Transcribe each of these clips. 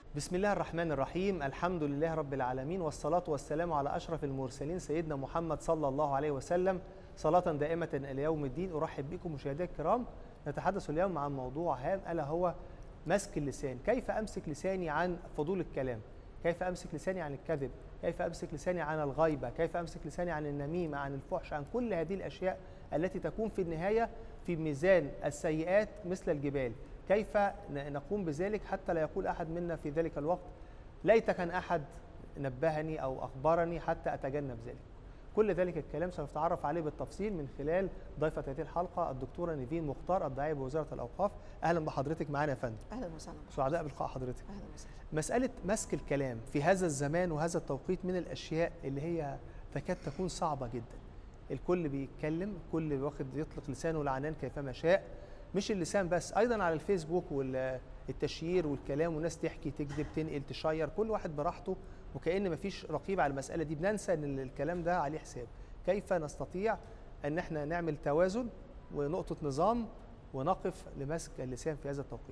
بسم الله الرحمن الرحيم الحمد لله رب العالمين والصلاة والسلام على أشرف المرسلين سيدنا محمد صلى الله عليه وسلم صلاة دائمة إلى يوم الدين أرحب بكم مشاهدينا الكرام نتحدث اليوم عن موضوع هام ألا هو مسك اللسان كيف أمسك لساني عن فضول الكلام كيف أمسك لساني عن الكذب كيف أمسك لساني عن الغيبة كيف أمسك لساني عن النميمة عن الفحش عن كل هذه الأشياء التي تكون في النهاية في ميزان السيئات مثل الجبال كيف نقوم بذلك حتى لا يقول أحد منا في ذلك الوقت ليت كان أحد نبهني أو أخبرني حتى أتجنب ذلك كل ذلك الكلام سوف نتعرف عليه بالتفصيل من خلال ضيفة هذه الحلقة الدكتورة نيفين مختار الداعية بوزارة الأوقاف أهلا بحضرتك معنا يا فندم اهلا وسهلا سعداء بلقاء حضرتك اهلا وسهلا مسألة مسك الكلام في هذا الزمان وهذا التوقيت من الأشياء اللي هي تكاد تكون صعبة جدا الكل بيتكلم الكل واخد يطلق لسانه العنان كيفما شاء مش اللسان بس أيضا على الفيسبوك والتشيير والكلام والناس تحكي تكذب تنقل تشير كل واحد براحته وكأن مفيش رقيب على المسألة دي بننسى أن الكلام ده عليه حساب كيف نستطيع أن احنا نعمل توازن ونقطة نظام ونقف لمسك اللسان في هذا التوقيت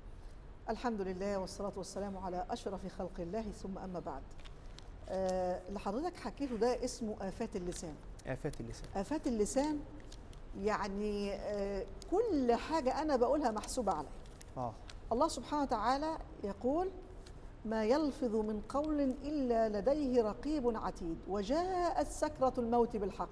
الحمد لله والصلاة والسلام على أشرف خلق الله ثم أما بعد آه اللي حضرتك حكيته ده اسمه آفات اللسان آفات اللسان آفات اللسان يعني آه كل حاجة أنا بقولها محسوبة علي اه الله سبحانه وتعالى يقول ما يلفظ من قول إلا لديه رقيب عتيد وجاءت سكرة الموت بالحق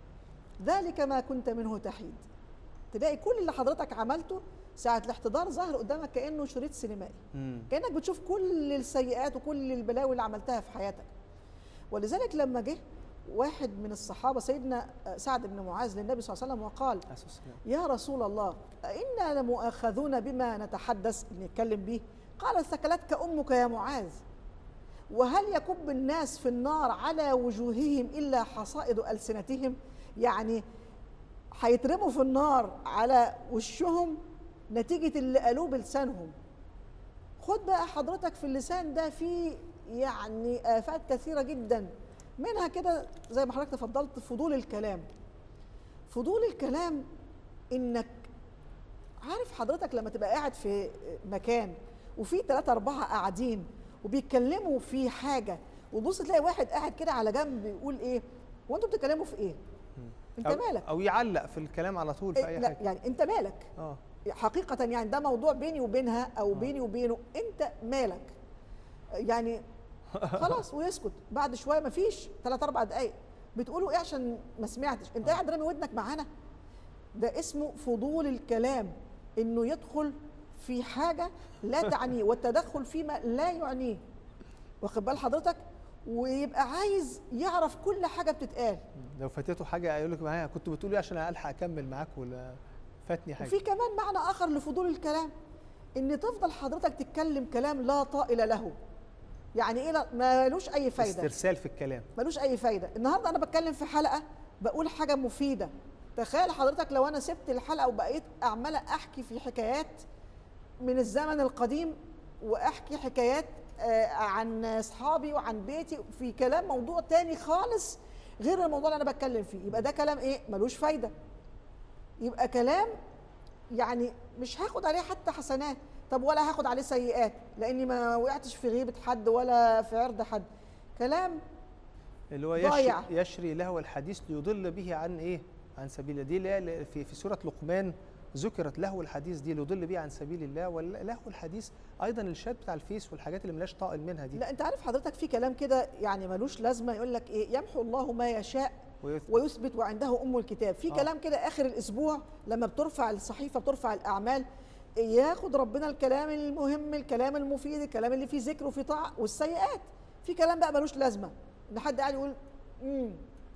ذلك ما كنت منه تحيد تلاقي كل اللي حضرتك عملته ساعة الاحتضار ظاهر قدامك كأنه شريط سينمائي مم. كأنك بتشوف كل السيئات وكل البلاوي اللي عملتها في حياتك ولذلك لما جه واحد من الصحابة سيدنا سعد بن معاذ للنبي صلى الله عليه وسلم وقال أساس يا رسول الله إنا لمؤاخذون بما نتحدث نتكلم به قال ثكلتك أمك يا معاذ وهل يكب الناس في النار على وجوههم إلا حصائد ألسنتهم يعني هيترموا في النار على وشهم نتيجة اللي قالوه بلسانهم خد بقى حضرتك في اللسان ده في يعني آفات كثيرة جدا منها كده زي ما حضرتك تفضلت فضول الكلام فضول الكلام انك عارف حضرتك لما تبقى قاعد في مكان وفي ثلاثة أربعة قاعدين وبيتكلموا في حاجة وتبص تلاقي واحد قاعد كده على جنب بيقول إيه وأنتوا بتتكلموا في إيه؟ أنت أو مالك؟ أو يعلق في الكلام على طول في إيه أي لا حاجة يعني أنت مالك؟ اه حقيقة يعني ده موضوع بيني وبينها أو بيني وبينه أنت مالك؟ يعني خلاص ويسكت بعد شوية مفيش ثلاث أربع دقايق بتقولوا إيه عشان ما سمعتش؟ أنت قاعد رامي ودنك معانا؟ ده اسمه فضول الكلام انه يدخل في حاجه لا تعنيه والتدخل فيما لا يعنيه واخد بال حضرتك ويبقى عايز يعرف كل حاجه بتتقال لو فاتته حاجة يقول لك معايا كنت بتقولي عشان ألحق أكمل معاك ولا فاتني حاجة وفي كمان معنى اخر لفضول الكلام ان تفضل حضرتك تتكلم كلام لا طائل له يعني ايه لا- ملوش اي فايده استرسال في الكلام ملوش اي فايده النهارده انا بتكلم في حلقه بقول حاجه مفيده تخيل حضرتك لو انا سبت الحلقه وبقيت عماله احكي في حكايات من الزمن القديم واحكي حكايات آه، عن اصحابي وعن بيتي في كلام موضوع تاني خالص غير الموضوع اللي انا بتكلم فيه يبقى ده كلام ايه ملوش فايده يبقى كلام يعني مش هاخد عليه حتى حسنات طب ولا هاخد عليه سيئات لاني ما وقعتش في غيبه حد ولا في عرض حد كلام اللي هو ضايع. يشري, يشري لهو الحديث ليضل به عن إيه عن سبيل الله دي اللي هي في في سورة لقمان ذكرت لهو الحديث دي ليضل به عن سبيل الله ولهو الحديث أيضا الشات بتاع الفيس والحاجات اللي ملاش طائل منها دي لا انت عارف حضرتك في كلام كده يعني ملوش لازمه يقول لك ايه يمحو الله ما يشاء ويثبت. ويثبت وعنده ام الكتاب في آه. كلام كده اخر الاسبوع لما بترفع الصحيفه بترفع الاعمال ياخد ربنا الكلام المهم الكلام المفيد الكلام اللي فيه ذكر وفيه طاعه والسيئات في كلام بقى ملوش لازمه ان حد قاعد يقول امم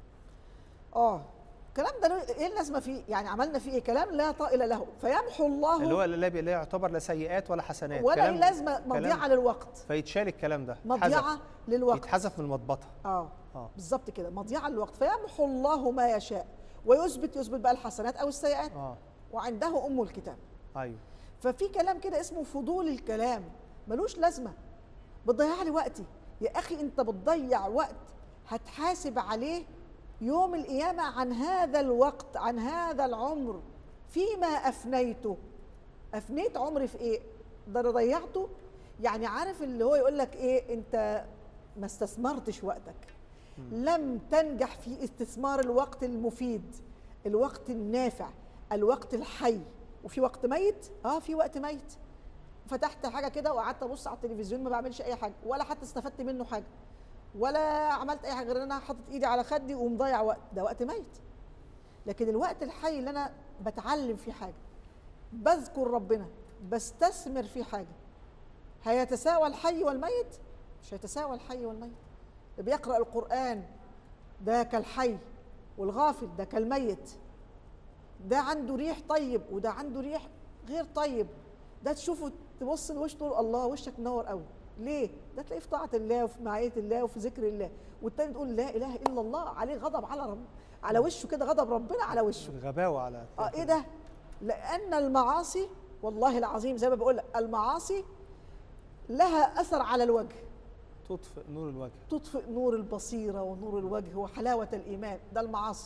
اه الكلام ده له- ايه اللازمه فيه يعني عملنا فيه ايه كلام لا طائل له فيمحو الله اللي هو لا لا يعتبر لا سيئات ولا حسنات ولا كلام- ليه لازمه كلام- مضيعه للوقت فيتشال الكلام ده مضيعه حذف. للوقت يتحذف من المطبطة اه اه بالظبط كده مضيعه للوقت فيمحو الله ما يشاء ويثبت يثبت بقى الحسنات او السيئات اه وعنده ام الكتاب ايوه ففي كلام كده اسمه فضول الكلام ملوش لازمه بتضيع لي وقتي يا اخي انت بتضيع وقت هتحاسب عليه يوم القيامه عن هذا الوقت عن هذا العمر فيما افنيته افنيت عمري في ايه ده انا ضيعته يعني عارف اللي هو يقول لك ايه انت ما استثمرتش وقتك لم تنجح في استثمار الوقت المفيد الوقت النافع الوقت الحي وفي وقت ميت اه في وقت ميت فتحت حاجه كده وقعدت ابص على التلفزيون ما بعملش اي حاجه ولا حتى استفدت منه حاجه ولا عملت اي حاجه غير ان انا حاطط ايدي على خدي ومضيع وقت ده وقت ميت لكن الوقت الحي اللي انا بتعلم فيه حاجه بذكر ربنا بستثمر فيه حاجه هيتساوى الحي والميت مش هيتساوى الحي والميت اللي بيقرا القران ده كالحي والغافل ده كالميت ده عنده ريح طيب وده عنده ريح غير طيب ده تشوفه تبص لوشه تقول الله وشك منور قوي ليه ده تلاقيه في طاعه الله وفي معيه الله وفي ذكر الله والتاني تقول لا اله الا الله عليه غضب على رب على وشه كده غضب ربنا على وشه الغباوه على اه ايه ده لان المعاصي والله العظيم زي ما بقول لك المعاصي لها اثر على الوجه تطفئ نور الوجه تطفئ نور البصيره ونور الوجه وحلاوه الايمان ده المعاصي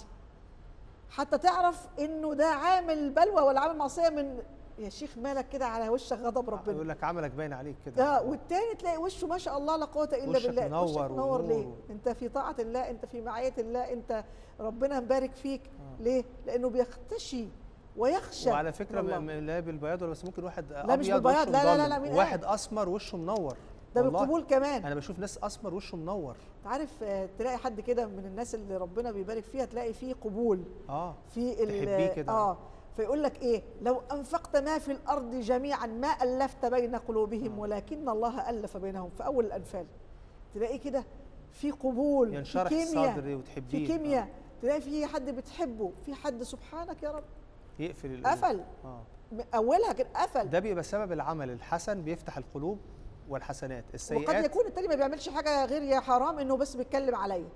حتى تعرف انه ده عامل بلوى ولا عامل معصيه من يا شيخ مالك كده على وشك غضب ربنا يقول لك عملك باين عليك كده اه والتاني تلاقي وشه ما شاء الله لا قوه الا وشك بالله منور منور ليه ونور. انت في طاعه الله انت في معيه الله انت ربنا مبارك فيك آه. ليه لانه بيختشي ويخشى وعلى فكره من الله. م- م- لا بالبياض ولا بس ممكن واحد لا مش أبيض بالبياض، وشه لا لا لا مضلم، لا، مين واحد قال؟ اسمر وشه منور ده والله. بالقبول كمان انا بشوف ناس اسمر وشه منور انت عارف آه، تلاقي حد كده من الناس اللي ربنا بيبارك فيها تلاقي فيه قبول اه في ال- تحبيه كده. اه فيقول لك ايه لو انفقت ما في الارض جميعا ما الفت بين قلوبهم آه. ولكن الله الف بينهم في اول الانفال تلاقي كده في قبول ينشرح في كيمياء الصدر وتحبيه في كيمياء تلاقي في حد بتحبه في حد سبحانك يا رب آه. يقفل القلوب. قفل اه من اولها كده قفل ده بيبقى سبب العمل الحسن بيفتح القلوب والحسنات السيئات وقد يكون التاني ما بيعملش حاجه غير يا حرام انه بس بيتكلم عليا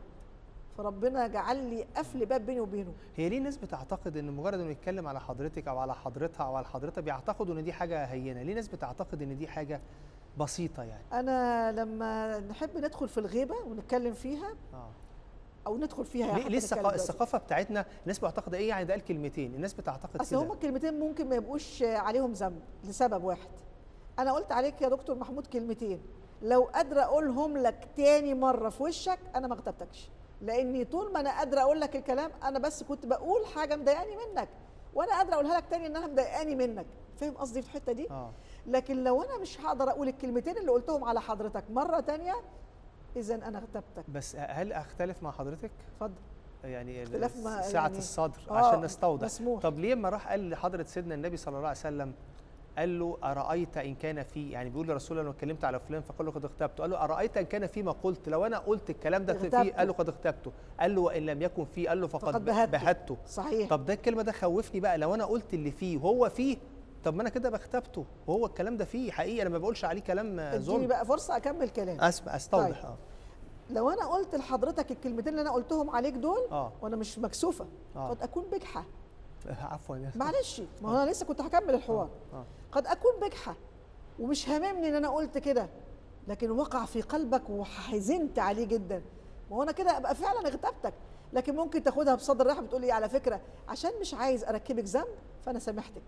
فربنا جعل لي قفل باب بيني وبينه هي ليه ناس بتعتقد ان مجرد انه يتكلم على حضرتك او على حضرتها او على حضرتها بيعتقدوا ان دي حاجه هينه ليه ناس بتعتقد ان دي حاجه بسيطه يعني انا لما نحب ندخل في الغيبه ونتكلم فيها اه او ندخل فيها ليه, حتى ليه نتكلم الثقا- دلوقتي. الثقافه بتاعتنا الناس معتقده ايه يعني ده قال كلمتين الناس بتعتقد اصل كده هما الكلمتين ممكن ما يبقوش عليهم ذنب لسبب واحد انا قلت عليك يا دكتور محمود كلمتين لو قادره اقولهم لك تاني مره في وشك انا ما اغتبتكش لاني طول ما انا قادره اقول لك الكلام انا بس كنت بقول حاجه مضايقاني منك وانا قادره اقولها لك تاني انها مضايقاني منك فاهم قصدي في الحته دي اه لكن لو انا مش هقدر اقول الكلمتين اللي قلتهم على حضرتك مره تانية اذا انا اغتبتك بس هل اختلف مع حضرتك اتفضل يعني ال- اختلاف ما- سعه يعني- الصدر آه، عشان نستوضح مسموح. طب ليه لما راح قال لحضره سيدنا النبي صلى الله عليه وسلم قال له ارايت ان كان في يعني بيقول لرسول الله لو اتكلمت على فلان فقال له قد اغتبته قال له ارايت ان كان فيما قلت لو انا قلت الكلام ده فيه اغتبته. قال له قد اغتبته قال له وان لم يكن فيه قال له فقد, فقد بهته, بهته. بهته. صحيح طب ده الكلمه ده خوفني بقى لو انا قلت اللي فيه وهو فيه طب ما انا كده بغتبته وهو الكلام ده فيه حقيقي انا ما بقولش عليه كلام آه، اديني ظلم بقى فرصه اكمل كلام اسمع استوضح طيب. اه لو انا قلت لحضرتك الكلمتين اللي انا قلتهم عليك دول اه وانا مش مكسوفه آه. قد اكون بجحه عفوا يا معلش ما هو انا لسه كنت هكمل الحوار اه قد اكون بجحه ومش هاممني ان انا قلت كده لكن وقع في قلبك وحزنت عليه جدا ما هو انا كده ابقى فعلا اغتبتك لكن ممكن تاخدها بصدر رحب بتقول لي على فكره عشان مش عايز اركبك ذنب فانا سامحتك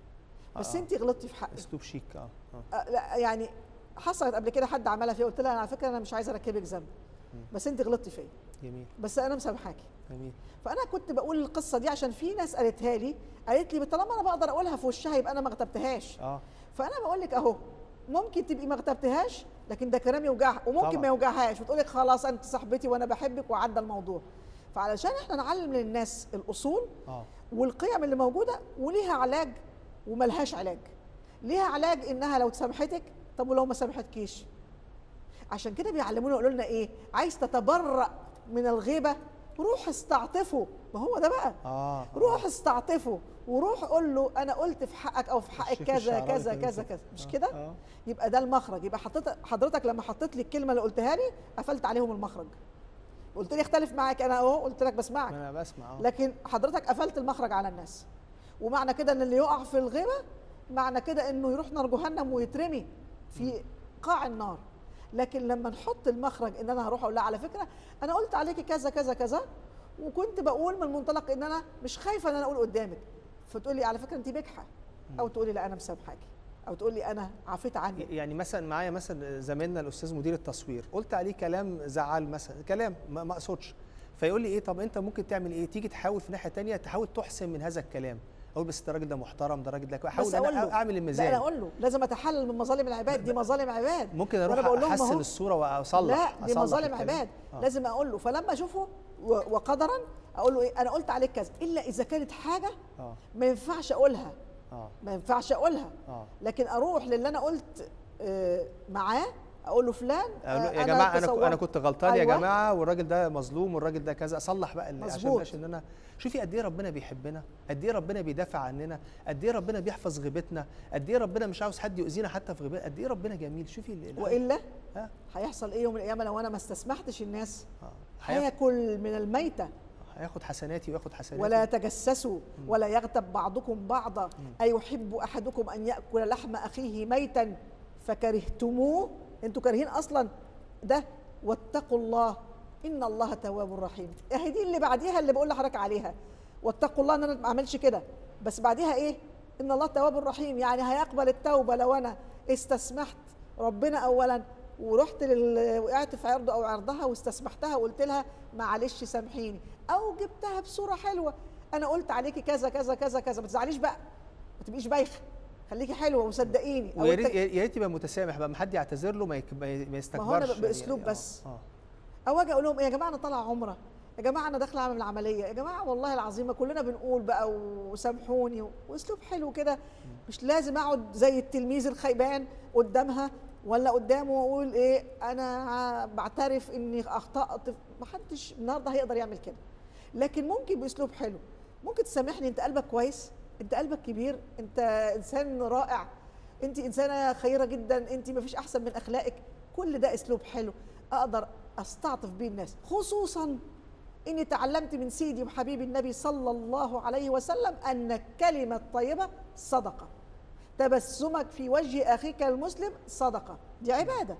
بس آه. انت غلطتي في حقك اسلوب شيك اه اه أه لا يعني حصلت قبل كده حد عملها فيا قلت لها أنا على فكره انا مش عايزه اركبك ذنب بس انت غلطتي فيا جميل بس انا مسامحاكي جميل فانا كنت بقول القصه دي عشان في ناس قالتها لي قالت لي طالما انا بقدر اقولها في وشها يبقى انا ما اغتبتهاش اه فانا بقول لك اهو ممكن تبقي ما اغتبتهاش لكن ده كلام يوجعها وممكن طبعا. ما يوجعهاش وتقول لك خلاص انت صاحبتي وانا بحبك وعدى الموضوع فعلشان احنا نعلم للناس الاصول اه والقيم اللي موجوده وليها علاج وملهاش علاج ليها علاج انها لو سامحتك طب ولو ما سامحتكيش عشان كده بيعلمونا يقولوا لنا ايه عايز تتبرأ من الغيبه روح استعطفه ما هو ده بقى اه روح استعطفه وروح قول له انا قلت في حقك او في حقك الشيخ كذا الشعراوي كذا كان كذا بيقول كذا مش آه، كده آه. يبقى ده المخرج يبقى حطيت حضرتك لما حطيت لي الكلمه اللي قلتها لي قفلت عليهم المخرج قلت لي اختلف معاك انا اهو قلت لك بسمعك انا بسمع اه لكن حضرتك قفلت المخرج على الناس ومعنى كده ان اللي يقع في الغيبه معنى كده انه يروح نار جهنم ويترمي في قاع النار لكن لما نحط المخرج ان انا هروح اقول لها على فكره انا قلت عليكي كذا كذا كذا وكنت بقول من منطلق ان انا مش خايفه ان انا اقول قدامك فتقول لي على فكره انت بجحه او تقولي لا انا مسامحاكي او تقول لي انا عفيت عنك يعني مثلا معايا مثلا زميلنا الاستاذ مدير التصوير قلت عليه كلام زعل مثلا كلام ما ما اقصدش فيقول لي ايه طب انت ممكن تعمل ايه تيجي تحاول في ناحيه تانية تحاول تحسن من هذا الكلام اقول بس ده الراجل ده محترم ده الراجل ده كويس. احاول بس اقول انا له اعمل لا انا الميزان اقول له لازم اتحلل من مظالم العباد دي مظالم عباد ممكن وأنا اروح بقول لهم احسن أهو. الصوره واصلح لا دي أصلح مظالم الكلام. عباد آه. لازم اقول له فلما اشوفه و- وقدرا اقول له ايه انا قلت عليك كذا الا اذا كانت حاجه اه ما ينفعش اقولها اه ما ينفعش اقولها اه لكن اروح للي انا قلت آه، معاه اقول له فلان أقول له آه، يا جماعه انا تصورت. انا كنت غلطان يا أيوة. جماعه والراجل ده مظلوم والراجل ده كذا اصلح بقى اللي عشان مظبوط. مش ان انا شوفي قد ايه ربنا بيحبنا قد ايه ربنا بيدافع عننا قد ايه ربنا بيحفظ غيبتنا قد ايه ربنا مش عاوز حد يؤذينا حتى في غيبتنا قد ايه ربنا جميل شوفي ال- ال- والا ها هيحصل ايه يوم من الايام لو انا ما استسمحتش الناس آه. هياخد هياكل من الميته هياخد حسناتي وياخد حسناتي ولا تجسسوا ولا يغتب بعضكم بعضا أيحب أحدكم أن يأكل لحم أخيه ميتا فكرهتموه أنتوا كارهين أصلا ده واتقوا الله إن الله تواب رحيم أهي دي اللي بعديها اللي بقول لحضرتك عليها واتقوا الله إن أنا ما أعملش كده بس بعديها إيه إن الله تواب رحيم يعني هيقبل التوبة لو أنا استسمحت ربنا أولا ورحت لل... وقعت في عرضه او عرضها واستسمحتها وقلت لها معلش سامحيني او جبتها بصوره حلوه انا قلت عليكي كذا كذا كذا كذا ما تزعليش بقى ما تبقيش بايخه خليكي حلوه وصدقيني ويا أنت- ريت يا ريت يبقى متسامح بقى ما حد يعتذر له ما يك- ما ي- ما يستكبرش يعني. بأسلوب آه، بس. اه او اجي اقول لهم إيه يا جماعه انا طالعه عمره يا جماعه انا داخله اعمل عمليه يا جماعه والله العظيم ما كلنا بنقول بقى وسامحوني واسلوب حلو كده مش لازم اقعد زي التلميذ الخيبان قدامها ولا قدامه واقول ايه انا بعترف اني اخطات ما حدش النهارده هيقدر يعمل كده لكن ممكن باسلوب حلو ممكن تسامحني انت قلبك كويس انت قلبك كبير انت انسان رائع انت انسانه خيره جدا انت ما فيش احسن من اخلاقك كل ده اسلوب حلو اقدر استعطف بيه الناس خصوصا اني تعلمت من سيدي وحبيبي النبي صلى الله عليه وسلم ان الكلمه الطيبه صدقه تبسمك في وجه اخيك المسلم صدقه دي عباده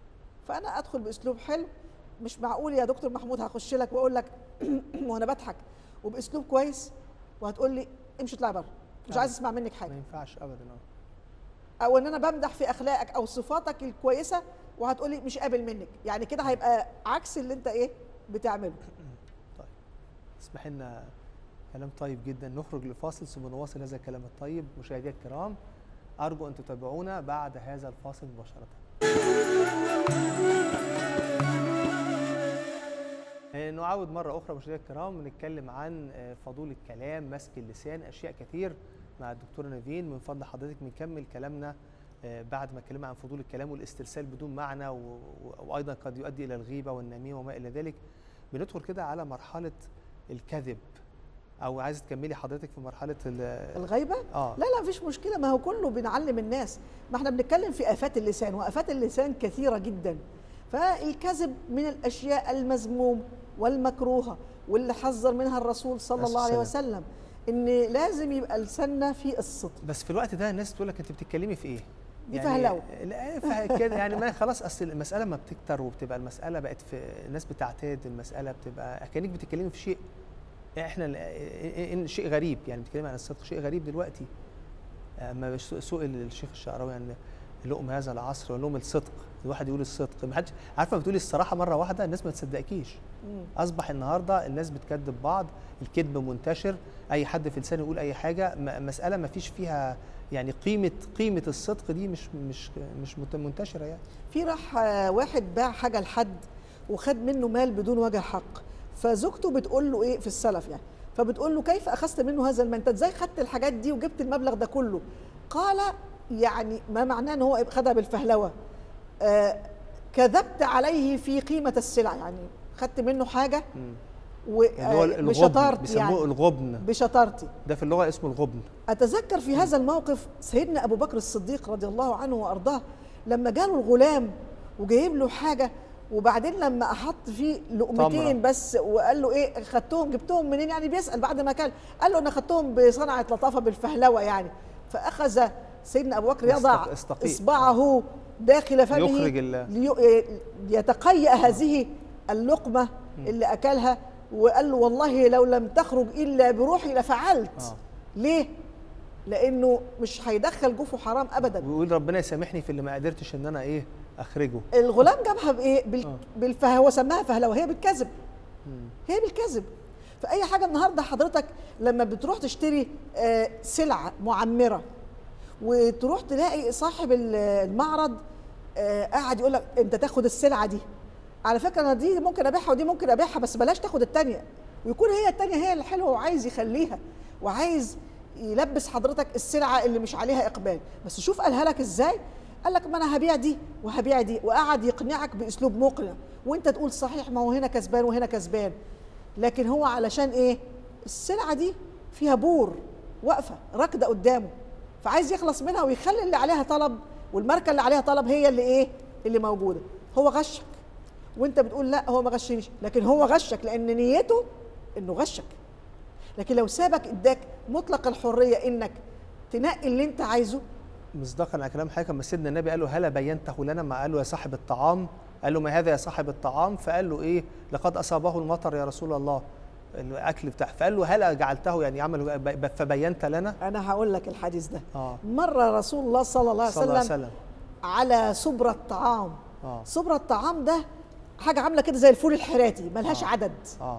فانا ادخل باسلوب حلو مش معقول يا دكتور محمود هخش لك واقول لك وانا بضحك وباسلوب كويس وهتقول لي امشي اطلع بره مش عايز اسمع منك ما حاجه ينفعش ابدا اه او ان انا بمدح في اخلاقك او صفاتك الكويسه وهتقولي مش قابل منك يعني كده هيبقى عكس اللي انت ايه بتعمله طيب اسمح لنا كلام طيب جدا نخرج لفاصل ثم نواصل هذا الكلام الطيب مشاهدينا الكرام ارجو ان تتابعونا بعد هذا الفاصل مباشره آه، نعود مرة أخرى مشاهدينا الكرام نتكلم عن آه، فضول الكلام مسك اللسان أشياء كتير مع الدكتورة نيفين من فضل حضرتك بنكمل كلامنا آه، بعد ما اتكلمنا عن فضول الكلام والاسترسال بدون معنى و- و- وأيضا قد يؤدي إلى الغيبة والنميمة وما إلى ذلك بندخل كده على مرحلة الكذب أو عايز تكملي حضرتك في مرحلة ال- الغيبه آه لا لا مفيش مشكله ما هو كله بنعلم الناس ما احنا بنتكلم في افات اللسان وافات اللسان كثيره جدا فالكذب من الاشياء المذموم والمكروهه واللي حذر منها الرسول صلى عليه الله عليه السلام. وسلم ان لازم يبقى لساننا في الصدق بس في الوقت ده الناس تقول لك أنت بتتكلمي في إيه؟ دي فهلوه لا فه- كده يعني ما خلاص اصل المساله ما بتكتر وبتبقى المساله بقت في الناس بتعتاد المساله بتبقى كانك بتتكلمي في شيء احنا ال- ان شيء غريب يعني بتتكلمي عن الصدق شيء غريب دلوقتي اما بس- سئل الشيخ الشعراوي عن لقم هذا العصر ولقم الصدق الواحد يقول الصدق ما حدش عارفه بتقولي الصراحه مره واحده الناس ما تصدقكيش مم. اصبح النهارده الناس بتكذب بعض الكذب منتشر اي حد في لسانه يقول اي حاجه م- مساله ما فيش فيها يعني قيمه قيمه الصدق دي مش مش مش مت- منتشره يعني في راح آه، واحد باع حاجه لحد وخد منه مال بدون وجه حق فزوجته بتقول له ايه في السلف يعني فبتقول له كيف اخذت منه هذا المال انت ازاي خدت الحاجات دي وجبت المبلغ ده كله قال يعني ما معناه ان هو خدها بالفهلوه آه كذبت عليه في قيمه السلع يعني خدت منه حاجه مم. و اللي هو آه، الغبن بشطارتي بيسموه يعني الغبن بشطارتي ده في اللغه اسمه الغبن أتذكر في هذا الموقف سيدنا أبو بكر الصديق رضي الله عنه وأرضاه لما جاله الغلام وجايب له حاجة وبعدين لما أحط فيه لقمتين تمرة. بس وقال له إيه خدتهم جبتهم منين يعني بيسأل بعد ما كان قال له أنا خدتهم بصنعة لطافة بالفهلوة يعني فأخذ سيدنا أبو بكر يضع استق- استقيء. إصبعه داخل فمه يخرج ال- لي- ليتقيأ هذه اللقمة اللي أكلها وقال له والله لو لم تخرج إلا بروحي لفعلت آه. ليه؟ لانه مش هيدخل جوفه حرام ابدا ويقول ربنا يسامحني في اللي ما قدرتش ان انا ايه اخرجه الغلام جابها بايه بال... آه. بالف... هو سماها فهلوه هي بالكذب مم. هي بالكذب فاي حاجه النهارده حضرتك لما بتروح تشتري آه، سلعه معمره وتروح تلاقي صاحب ال- المعرض آه، قاعد يقول لك انت تاخد السلعه دي على فكره انا دي ممكن ابيعها ودي ممكن ابيعها بس بلاش تاخد التانيه ويكون هي التانيه هي الحلوه وعايز يخليها وعايز يلبس حضرتك السلعه اللي مش عليها اقبال بس شوف قالها لك ازاي قال لك ما انا هبيع دي وهبيع دي وقعد يقنعك باسلوب مقنع وانت تقول صحيح ما هو هنا كسبان وهنا كسبان لكن هو علشان ايه السلعه دي فيها بور واقفه راكده قدامه فعايز يخلص منها ويخلي اللي عليها طلب والماركه اللي عليها طلب هي اللي ايه اللي موجوده هو غشك وانت بتقول لا هو ما غشنيش لكن هو غشك لان نيته انه غشك لكن لو سابك اداك مطلق الحريه انك تنقي اللي انت عايزه مصداقا على كلام حضرتك لما سيدنا النبي قال له هلا بينته لنا ما قال له يا صاحب الطعام قال له ما هذا يا صاحب الطعام فقال له ايه لقد اصابه المطر يا رسول الله الاكل بتاع فقال له هلا جعلته يعني عمل ب- فبينت لنا انا هقول لك الحديث ده اه مره رسول الله صلى الله عليه صلى الله عليه وسلم وسلم على صبرة الطعام اه صبرة الطعام ده حاجة عاملة كده زي الفول الحراتي ملهاش آه. عدد اه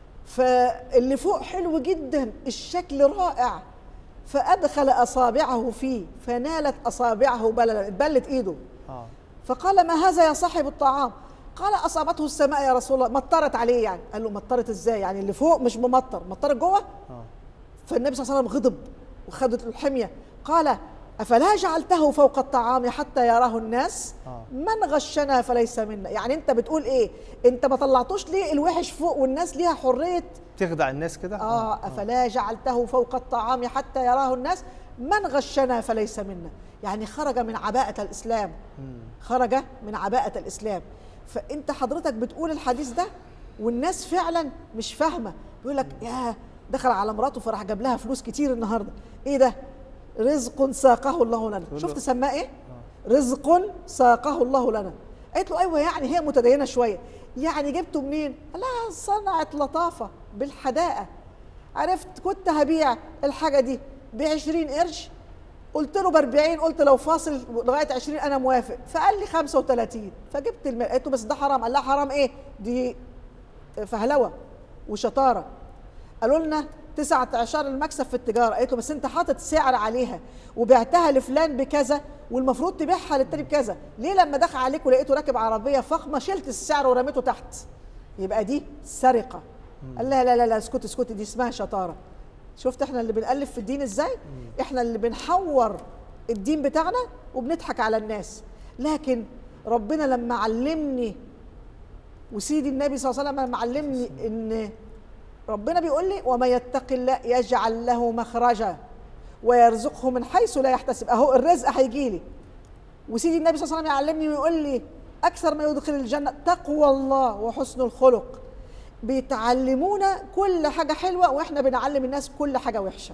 فاللي فوق حلو جدا الشكل رائع فأدخل أصابعه فيه فنالت أصابعه بللا بلت إيده اه فقال ما هذا يا صاحب الطعام قال أصابته السماء يا رسول الله مطرت عليه يعني قال له مطرت إزاي يعني اللي فوق مش ممطر مطرت جوه اه فالنبي صلى الله عليه وسلم غضب وخدت له الحمية قال أفلا جعلته فوق الطعام حتى يراه الناس اه من غشنا فليس منا يعني انت بتقول ايه انت ما طلعتوش ليه الوحش فوق والناس ليها حريه تخدع الناس كده اه افلا جعلته فوق الطعام حتى يراه الناس من غشنا فليس منا يعني خرج من عباءه الاسلام مم. خرج من عباءه الاسلام فانت حضرتك بتقول الحديث ده والناس فعلا مش فاهمه بيقول لك يا دخل على مراته فراح جاب لها فلوس كتير النهارده ايه ده رزق ساقه الله لنا تقول له- شفت سماه ايه رزق ساقه الله لنا قالت له ايوه يعني هي متدينه شويه يعني جبته منين قال لها صنعت لطافه بالحداقه عرفت كنت هبيع الحاجه دي ب 20 قرش قلت له ب 40 قلت لو فاصل لغايه 20 انا موافق فقال لي 35 فجبت الم... قلت له بس ده حرام قال لها حرام ايه دي فهلوه وشطاره قالوا لنا تسعة عشر المكسب في التجارة قالت له بس انت حاطط سعر عليها وبعتها لفلان بكذا والمفروض تبيعها للتاني بكذا ليه لما دخل عليك ولقيته راكب عربية فخمة شلت السعر ورميته تحت يبقى دي سرقة قال لها لا لا لا اسكتي اسكتي دي اسمها شطارة شفت احنا اللي بنألف في الدين ازاي احنا اللي بنحور الدين بتاعنا وبنضحك على الناس لكن ربنا لما علمني وسيدي النبي صلى الله عليه وسلم لما علمني ان ربنا بيقول لي وما يتق الله يجعل له مخرجا ويرزقه من حيث لا يحتسب اهو الرزق هيجي لي وسيدي النبي صلى الله عليه وسلم يعلمني ويقول لي اكثر ما يدخل الجنه تقوى الله وحسن الخلق بيتعلمونا كل حاجه حلوه واحنا بنعلم الناس كل حاجه وحشه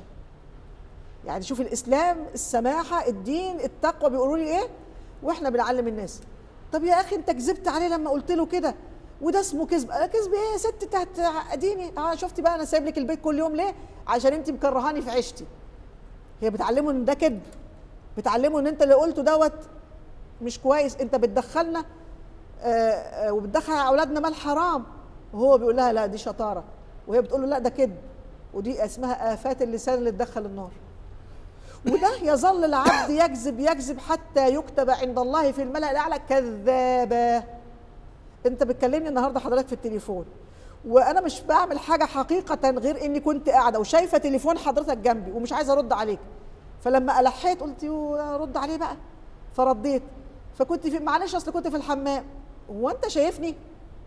يعني شوف الاسلام السماحه الدين التقوى بيقولوا لي ايه واحنا بنعلم الناس طب يا اخي انت كذبت عليه لما قلت له كده وده اسمه كذب أنا كذب ايه يا ست انت هتعقديني اه شفتي بقى انا سايب لك البيت كل يوم ليه عشان انت مكرهاني في عيشتي هي بتعلمه ان ده كذب بتعلمه ان انت اللي قلته دوت مش كويس انت بتدخلنا آه، آه، وبتدخل على اولادنا مال حرام وهو بيقول لها لا دي شطاره وهي بتقول له لا ده كذب ودي اسمها افات اللسان اللي تدخل النار وده يظل العبد يكذب يكذب حتى يكتب عند الله في الملأ الأعلى كذابا انت بتكلمني النهارده حضرتك في التليفون وانا مش بعمل حاجه حقيقه غير اني كنت قاعده وشايفه تليفون حضرتك جنبي ومش عايزه ارد عليك فلما الحيت قلت يو رد عليه بقى فرديت فكنت في معلش اصل كنت في الحمام هو انت شايفني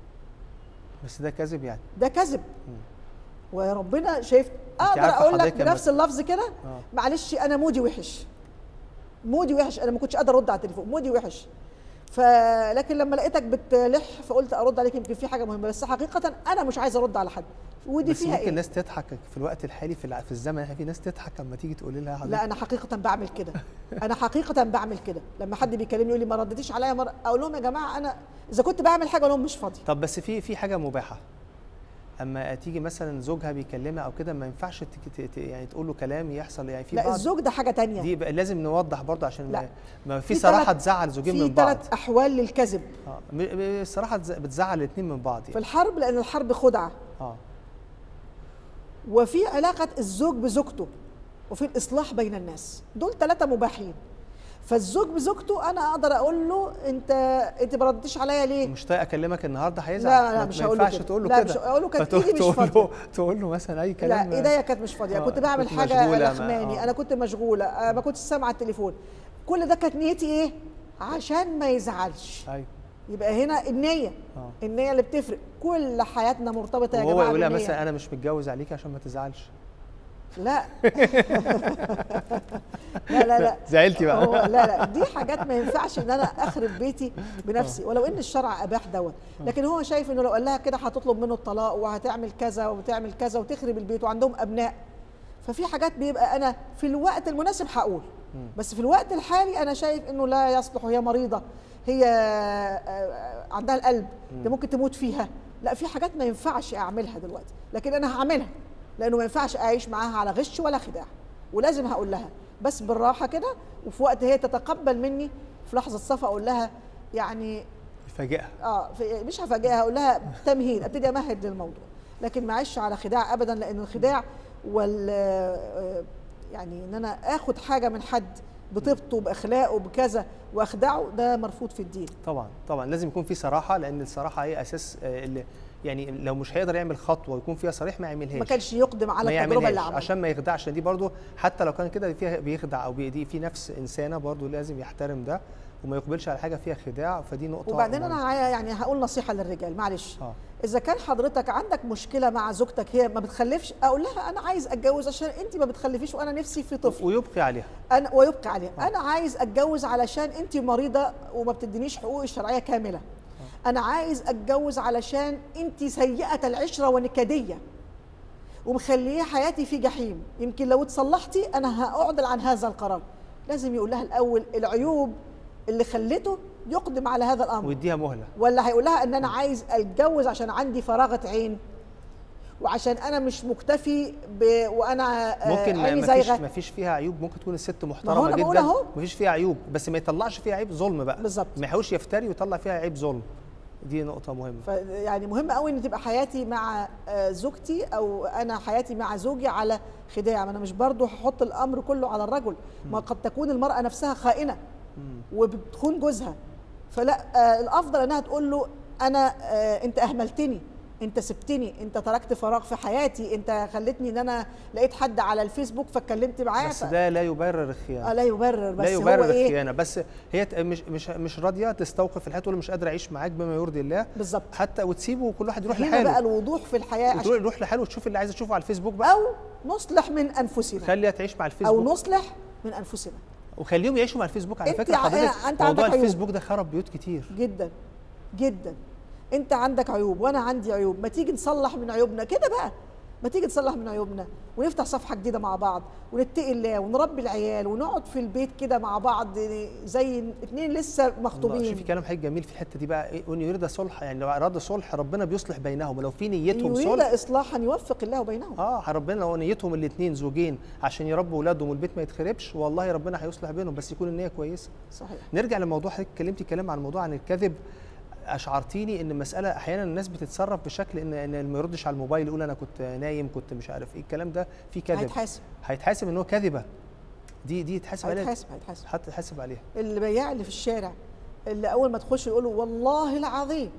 بس ده كذب يعني ده كذب وربنا شايف اقدر عارفة اقول لك حضرتك لما- بنفس اللفظ كده اه معلش انا مودي وحش مودي وحش انا ما كنتش قادره ارد على التليفون مودي وحش فلكن لما لقيتك بتلح فقلت ارد عليك يمكن في حاجه مهمه بس حقيقه انا مش عايزه ارد على حد ودي بس فيها ممكن ايه الناس تضحك في الوقت الحالي في الع- في الزمن الحالي في ناس تضحك لما تيجي تقولي لها حضرتك لا انا حقيقه بعمل كده انا حقيقه بعمل كده لما حد بيكلمني يقول لي ما ردتيش عليا مره اقول لهم يا جماعه انا اذا كنت بعمل حاجه اقول لهم مش فاضي طب بس في في حاجه مباحه اما تيجي مثلا زوجها بيكلمها او كده ما ينفعش تك- ت- ت- يعني تقول له كلام يحصل يعني في لا بعض الزوج ده حاجه تانية دي بقى لازم نوضح برضه عشان لا. ما- ما في في صراحه تلات- تزعل زوجين في من بعض ثلاث احوال للكذب اه م- م- الصراحه تز- بتزعل الاثنين من بعض في يعني الحرب لان الحرب خدعه اه وفي علاقه الزوج بزوجته وفي الاصلاح بين الناس دول ثلاثه مباحين فالزوج بزوجته انا اقدر اقول له انت انت ما ردتش عليا ليه مش طايق اكلمك النهارده هيزعل لا لا ما- مش ما هقول له ينفعش كده تقول له لا كده مش هقول له كانت فتقول- ايدي مش تقول فاضيه له تقول له مثلا اي لا كلام ايديا كانت مش فاضيه آه، كنت بعمل كنت حاجه مشغولة، ما- لخماني آه. انا كنت مشغوله آه، ما كنتش سامعه التليفون كل ده كانت نيتي ايه عشان ما يزعلش ايوه يبقى هنا النيه اه النيه اللي بتفرق كل حياتنا مرتبطه يا وهو جماعه يقول لها بالنية. مثلا انا مش متجوز عليك عشان ما تزعلش لا لا لا لا زعلتي بقى هو لا لا دي حاجات ما ينفعش ان انا اخرب بيتي بنفسي ولو ان الشرع اباح دوت لكن هو شايف انه لو قال لها كده هتطلب منه الطلاق وهتعمل كذا وتعمل كذا وتخرب البيت وعندهم ابناء ففي حاجات بيبقى انا في الوقت المناسب هقول بس في الوقت الحالي انا شايف انه لا يصلح وهي مريضه هي آه، عندها القلب ده ممكن تموت فيها لا في حاجات ما ينفعش اعملها دلوقتي لكن انا هعملها لانه ما ينفعش اعيش معاها على غش ولا خداع ولازم هقول لها بس بالراحه كده وفي وقت هي تتقبل مني في لحظه صفا اقول لها يعني فاجئها اه في مش هفاجئها اقول لها تمهيد ابتدي امهد للموضوع لكن ما اعيش على خداع ابدا لان الخداع وال آه، يعني ان انا اخد حاجه من حد بطيبته باخلاقه بكذا واخدعه ده مرفوض في الدين طبعا طبعا لازم يكون في صراحه لان الصراحه هي اساس آه، اللي يعني لو مش هيقدر يعمل خطوه ويكون فيها صريح ما يعملهاش ما كانش يقدم على ما التجربه اللي يعملهاش عملها عشان ما يخدعش دي برضو حتى لو كان كده فيها بيخدع او بيدي في نفس انسانه برضو لازم يحترم ده وما يقبلش على حاجه فيها خداع فدي نقطه وبعدين انا مهمة. عاي- يعني هقول نصيحه للرجال معلش اه اذا كان حضرتك عندك مشكله مع زوجتك هي ما بتخلفش اقول لها انا عايز اتجوز عشان انت ما بتخلفيش وانا نفسي في طفل ويبقي عليها انا ويبقى عليها آه. انا عايز اتجوز علشان انت مريضه وما بتدينيش حقوقي الشرعيه كامله انا عايز اتجوز علشان انت سيئه العشره ونكديه ومخليه حياتي في جحيم يمكن لو اتصلحتي انا هاعدل عن هذا القرار لازم يقول لها الاول العيوب اللي خلته يقدم على هذا الامر ويديها مهله ولا هيقول لها ان انا عايز اتجوز عشان عندي فراغه عين وعشان انا مش مكتفي ب... وانا آه، ممكن ما عيني ما فيش زايغه ما فيش فيها عيوب ممكن تكون الست ما هو محترمه أنا بقول جدا أهو. ما فيش فيها عيوب بس ما يطلعش فيها عيب ظلم بقى بالظبط. ما يحاولش يفتري ويطلع فيها عيب ظلم دي نقطه مهمه فيعني مهم قوي ان تبقى حياتي مع آه، زوجتي او انا حياتي مع زوجي على خداع ما انا مش برضو هحط الامر كله على الرجل ما قد تكون المراه نفسها خائنه مم. وبتخون جوزها فلا آه الافضل انها تقول له انا آه انت اهملتني انت سبتني انت تركت فراغ في حياتي انت خلتني ان انا لقيت حد على الفيسبوك فاتكلمت معاه بس ف- ده لا يبرر الخيانه آه لا يبرر بس لا يبرر هو ايه الخيانه بس هي ت- مش مش مش راضيه تستوقف الحياه تقول مش قادره اعيش معاك بما يرضي الله بالظبط حتى وتسيبه وكل واحد يروح هنا بقى لحاله الوضوح في الحياه عشان وتروح يروح لحاله وتشوف اللي عايزه تشوفه على الفيسبوك بقى او نصلح من انفسنا خليها تعيش مع او الفيسبوك نصلح من انفسنا وخليهم يعيشوا مع الفيسبوك على أنت فكره ع- حضرتك أنت موضوع عندك عيوب. الفيسبوك ده خرب بيوت كتير جدا جدا انت عندك عيوب وانا عندي عيوب ما تيجي نصلح من عيوبنا كده بقى ما تيجي نصلح من عيوبنا ونفتح صفحه جديده مع بعض ونتقي الله ونربي العيال ونقعد في البيت كده مع بعض زي اتنين لسه الله، شوفي مخطوبين كلام حضرتك جميل في الحته دي بقى إيه؟ وان يريد صلح يعني لو اراد صلح ربنا بيصلح بينهم ولو في نيتهم يريد صلح اصلاحا يوفق الله بينهم اه ربنا لو نيتهم الاثنين زوجين عشان يربوا اولادهم والبيت ما يتخربش والله ربنا هيصلح بينهم بس يكون النيه كويسه صحيح نرجع لموضوع حضرتك اتكلمتي كلام عن الموضوع عن الكذب اشعرتيني ان المساله احيانا الناس بتتصرف بشكل ان ان اللي ما يردش على الموبايل يقول انا كنت نايم كنت مش عارف ايه الكلام ده فيه كذب هيتحاسب هيتحاسب ان هو كذبه دي دي يتحاسب عليها هيتحاسب هيتحاسب حتى يتحاسب عليها البياع اللي في الشارع اللي اول ما تخش يقول له والله العظيم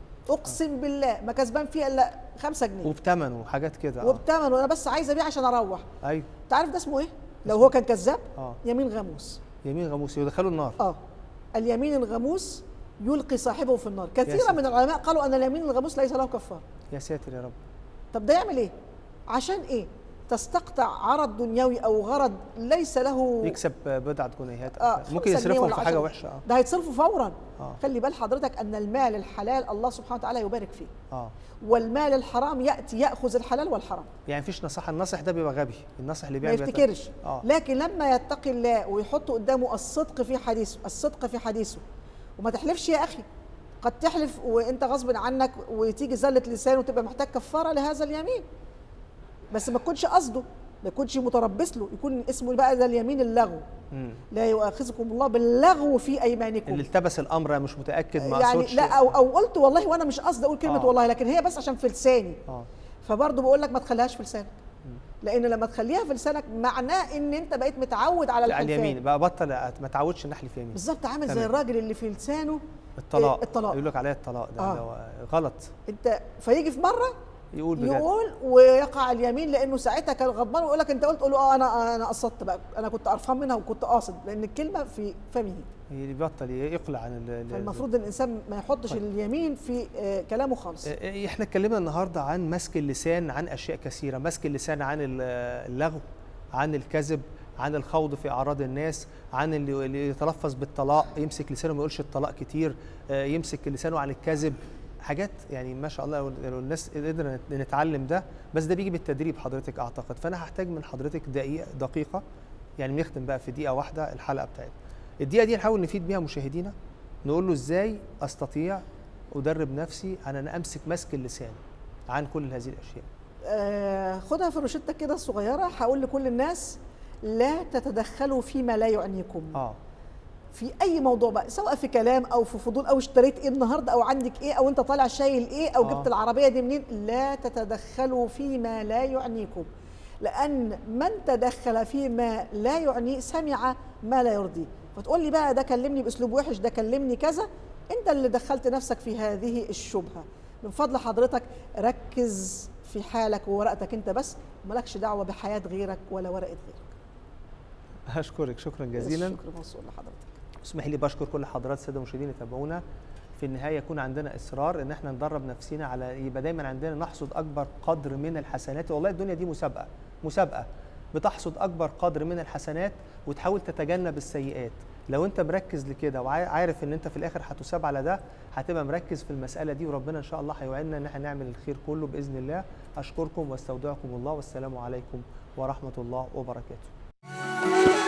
اقسم بالله ما كسبان فيه الا 5 جنيه وبثمنه وحاجات كده اه وبتمنه انا بس عايز ابيع عشان اروح ايوه انت عارف ده اسمه ايه لو هو كان كذاب اه يمين غموس يمين غموس يدخلوا النار اه اليمين الغموس يلقي صاحبه في النار كثيرا ساتر. من العلماء قالوا ان اليمين الغموس ليس له كفاره يا ساتر يا رب طب ده يعمل ايه عشان ايه تستقطع عرض دنيوي او غرض ليس له يكسب بضعة جنيهات آه، ممكن خمسة جنيه يصرفهم ولا في حاجه عشرة. وحشه اه ده هيتصرفوا فورا اه خلي بال حضرتك ان المال الحلال الله سبحانه وتعالى يبارك فيه اه والمال الحرام ياتي ياخذ الحلال والحرام يعني مفيش نصيحه الناصح ده بيبقى غبي الناصح اللي ما بيعمل يفتكرش اه لكن لما يتقي الله ويحط قدامه الصدق في حديثه الصدق في حديثه وما تحلفش يا اخي قد تحلف وانت غصب عنك وتيجي زله لسان وتبقى محتاج كفاره لهذا اليمين بس ما تكونش قصده ما يكونش متربص له يكون اسمه بقى ده اليمين اللغو مم. لا يؤاخذكم الله باللغو في ايمانكم اللي التبس الامر مش متاكد ما يعني اقصدش لا او او قلت والله وانا مش قصدي اقول كلمه آه. والله لكن هي بس عشان في لساني اه فبرضه بقول لك ما تخليهاش في لسانك لان لما تخليها في لسانك معناه ان انت بقيت متعود على لا الحلفان اليمين بقى بطل ما تعودش ان احلف يمين بالظبط عامل زي تمام. الراجل اللي في لسانه الطلاق إيه، الطلاق. يقول لك عليها الطلاق ده, آه. ده غلط انت فيجي في مره يقول بجد يقول ويقع اليمين لانه ساعتها كان غضبان ويقول لك انت قلت قول له اه انا انا قصدت بقى انا كنت قرفان منها وكنت قاصد لان الكلمه في فمه يبطل يقلع عن ال- ال- فالمفروض الانسان ما يحطش طيب. اليمين في آه، كلامه خالص آه، احنا اتكلمنا النهارده عن مسك اللسان عن اشياء كثيره مسك اللسان عن ال- اللغو عن الكذب عن الخوض في اعراض الناس عن اللي اللي يتلفظ بالطلاق يمسك لسانه ما يقولش الطلاق كتير آه، يمسك لسانه عن الكذب حاجات يعني ما شاء الله لو لو الناس قدرنا نتعلم ده بس ده بيجي بالتدريب حضرتك اعتقد فانا هحتاج من حضرتك دقيقه دقيقه يعني نختم بقى في دقيقه واحده الحلقه بتاعتنا الدقيقه دي نحاول نفيد بيها مشاهدينا نقول له ازاي استطيع ادرب نفسي على ان امسك مسك اللسان عن كل هذه الاشياء آه، خدها في روشتة كده الصغيرة هقول لكل الناس لا تتدخلوا فيما لا يعنيكم اه في اي موضوع بقى سواء في كلام او في فضول او اشتريت ايه النهارده او عندك ايه او انت طالع شايل ايه او آه. جبت العربيه دي منين لا تتدخلوا فيما لا يعنيكم لان من تدخل فيما لا يعنيه سمع ما لا يرضيه فتقول لي بقى ده كلمني باسلوب وحش ده كلمني كذا انت اللي دخلت نفسك في هذه الشبهه من فضل حضرتك ركز في حالك وورقتك انت بس مالكش دعوه بحياه غيرك ولا ورقه غيرك هشكرك شكرا جزيلا الشكر موصول لحضرتك اسمح لي بشكر كل حضرات الساده المشاهدين اللي تابعونا في النهايه يكون عندنا اصرار ان احنا ندرب نفسنا على يبقى دايما عندنا نحصد اكبر قدر من الحسنات والله الدنيا دي مسابقه مسابقه بتحصد اكبر قدر من الحسنات وتحاول تتجنب السيئات لو انت مركز لكده وعارف ان انت في الاخر هتساب على ده هتبقى مركز في المساله دي وربنا ان شاء الله هيوعدنا ان احنا نعمل الخير كله باذن الله اشكركم واستودعكم الله والسلام عليكم ورحمه الله وبركاته